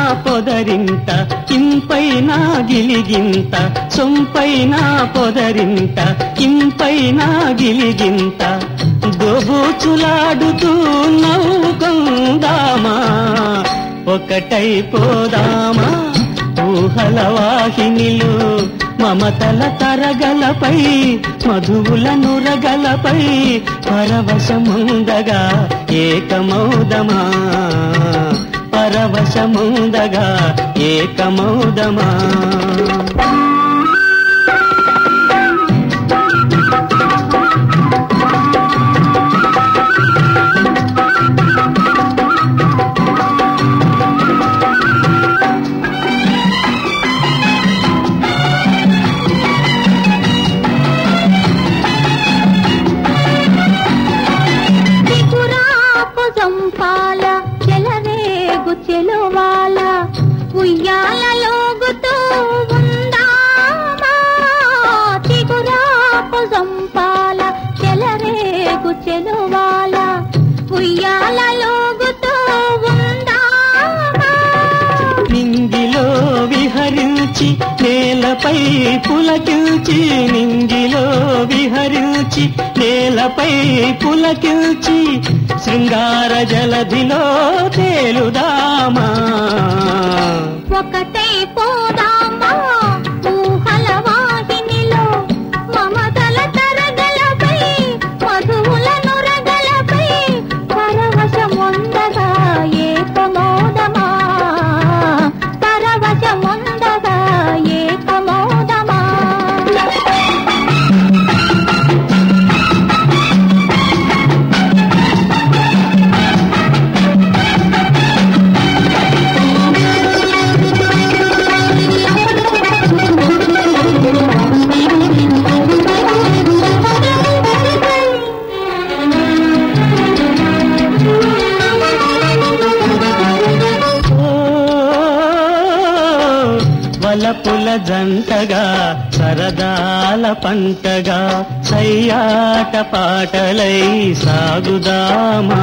పొదరింట ఇంపైన గిలిగింత సొంపైన పొదరింట ఇంపైన గిలిగింత దోబూచులాడుతూ నవ్వుకుందామా ఒకటైపోదామా ఊహల వాహినిలు మమతల తరగలపై మధువుల నురగలపై పరవశముందగా ఏకమౌదమా పరవశముందగా ఏకమౌదమా చిగురాకు జంపాల చెలరేగు చెలువాల ఉయ్యాలలోగుతూ ఉందామా చిగురాకు జంపాల చెలరేగు చెలువాల ఉయ్యాలలోగుతూ ఉందామా నింగిలో విహరించి నేలపై పులకిల్చి నింగిలో విహరించి నేలపై పులకిల్చి శృంగార జలధిలో తేలుదామా ఒకటై పోదామా ఊహల వాహినిలో మమతల తరగలపై మధువుల నురగలపై పరవశముందగా ఏకమోదమా పరవశముందగా ఏకమోదమా ఓ, వలపుల జంటగా సరదాల పంటగా సయ్యాట పాటలై సాగుదామా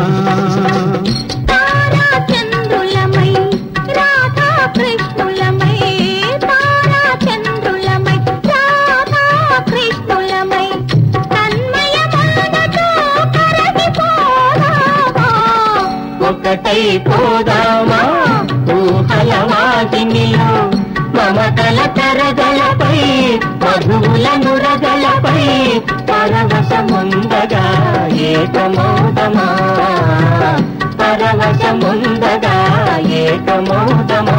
తారా చంద్రులమై రాధా కృష్ణులమై తారా చంద్రులమై రాధా కృష్ణులమై తన్మయములతో కరగిపోదామా ఒకటై పోదామా ఊహల వాటినిలో మమతల తరగలపై మధువుల నురగలపై పరవశముందగా ఏకమోదమా పరవశముందగా ఏకమోదమా